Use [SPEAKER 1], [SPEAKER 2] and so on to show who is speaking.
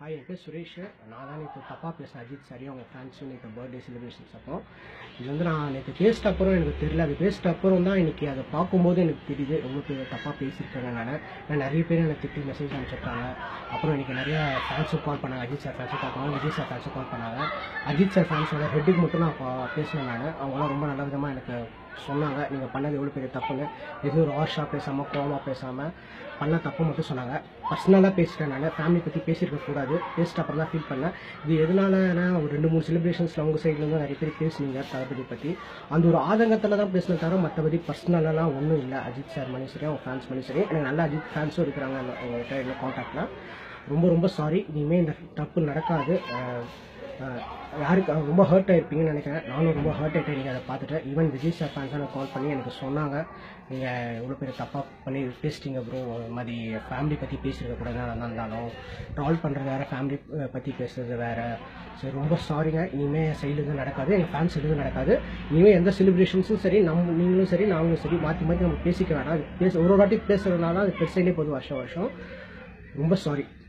[SPEAKER 1] hi என் பேர் சுரேஷ் நான் தான் நேற்று தப்பாக பேசினேன் அஜித் சாரி அவங்க ஃபேன்ஸும் நேற்று பர்த்டே செலிப்ரேஷன்ஸ் அப்போ இது வந்து நான் நேற்று பேசிட்ட அப்புறம் எனக்கு தெரியல அது பேசிட்ட அப்புறம் தான் இன்னைக்கு அதை பார்க்கும்போது எனக்கு தெரியுது எவ்வளோ பேர் தப்பாக பேசியிருக்கேன் நான் நான் நிறைய பேர் எனக்கு திட்டி மெசேஜ் அனுப்பிச்சிருக்காங்க அப்புறம் இன்னைக்கு நிறைய ஃபேன்ஸும் கால் பண்ணாங்க அஜித் சார் ஃபேன்ஸும் கால் பண்ணாங்க விஜய் சார் ஃபேன்ஸும் கால் பண்ணாங்க அஜித் சார் ஃபேன்ஸோட ஹெட்டுக்கு மட்டும் நான் பா- பேசினேன் நான் அவங்களாம் ரொம்ப நல்ல விதமாக எனக்கு சொன்னாங்க நீங்கள் பண்ணது எவ்வளோ பெரிய தப்புன்னு எதுவும் ஒரு ஹார்ஷாக பேசாமல் கோவமாக பேசாமல் பண்ண தப்பு மட்டும் சொன்னாங்க பர்சனலாக பேசிட்டேன் நான் ஃபேமிலி பற்றி பேசியிருக்க கூடாது பேசிட்டு அப்புறம் தான் ஃபீல் பண்ணேன் இது எதனாலனா ஒரு ரெண்டு மூணு செலிப்ரேஷன்ஸில் உங்கள் சைட்லேருந்து நிறைய பேர் பேசுனீங்க தளபதி பற்றி அந்த ஒரு ஆதங்கத்தில் தான் பேசின தவிர மற்றபடி பர்சனலாலாம் ஒன்றும் இல்லை அஜித் சார் மணி சரி அவங்க ஃபேன்ஸ் மணி சரி எனக்கு நல்ல அஜித் ஃபேன்ஸும் இருக்கிறாங்க எங்கள்கிட்ட என்ன காண்டாக்டில் ரொம்ப ரொம்ப சாரி இனிமேல் இந்த தப்பு நடக்காது அஹ், அஹ், யாருக்கு அவங்க ரொம்ப ஹர்ட் ஆயிருப்பீங்கன்னு நினைக்கிறேன் நானும் ரொம்ப ஹர்ட் ஆகிட்டேன் நீங்கள் அதை பார்த்துட்டு ஈவன் விஜய் சார் ஃபேன்ஸ் எனக்கு கால் பண்ணி எனக்கு சொன்னாங்க நீங்கள் எவ்வளோ பேர் தப்பாக பண்ணி பேசிட்டீங்க ப்ரோ மாதிரி ஃபேமிலி பற்றி பேசியிருக்க கூடாது நான் இருந்தாலும் ட்ரால் பண்ணுறது வேறு ஃபேமிலி பற்றி பேசுறது வேறு சரி ரொம்ப சாரிங்க இனிமேல் சைட்லேருந்து நடக்காது எங்கள் ஃபேன்ஸ் எதுவும் நடக்காது இனிமேல் எந்த செலிப்ரேஷன்ஸும் சரி நம்ம நீங்களும் சரி நாங்களும் சரி மாற்றி மாற்றி நம்ம பேசிக்க வேணாம் அது பேச ஒரு ஒரு வாட்டி பேசுறதுனால அது பெருசாலே போகுது வருஷம் வருஷம் ரொம்ப சாரி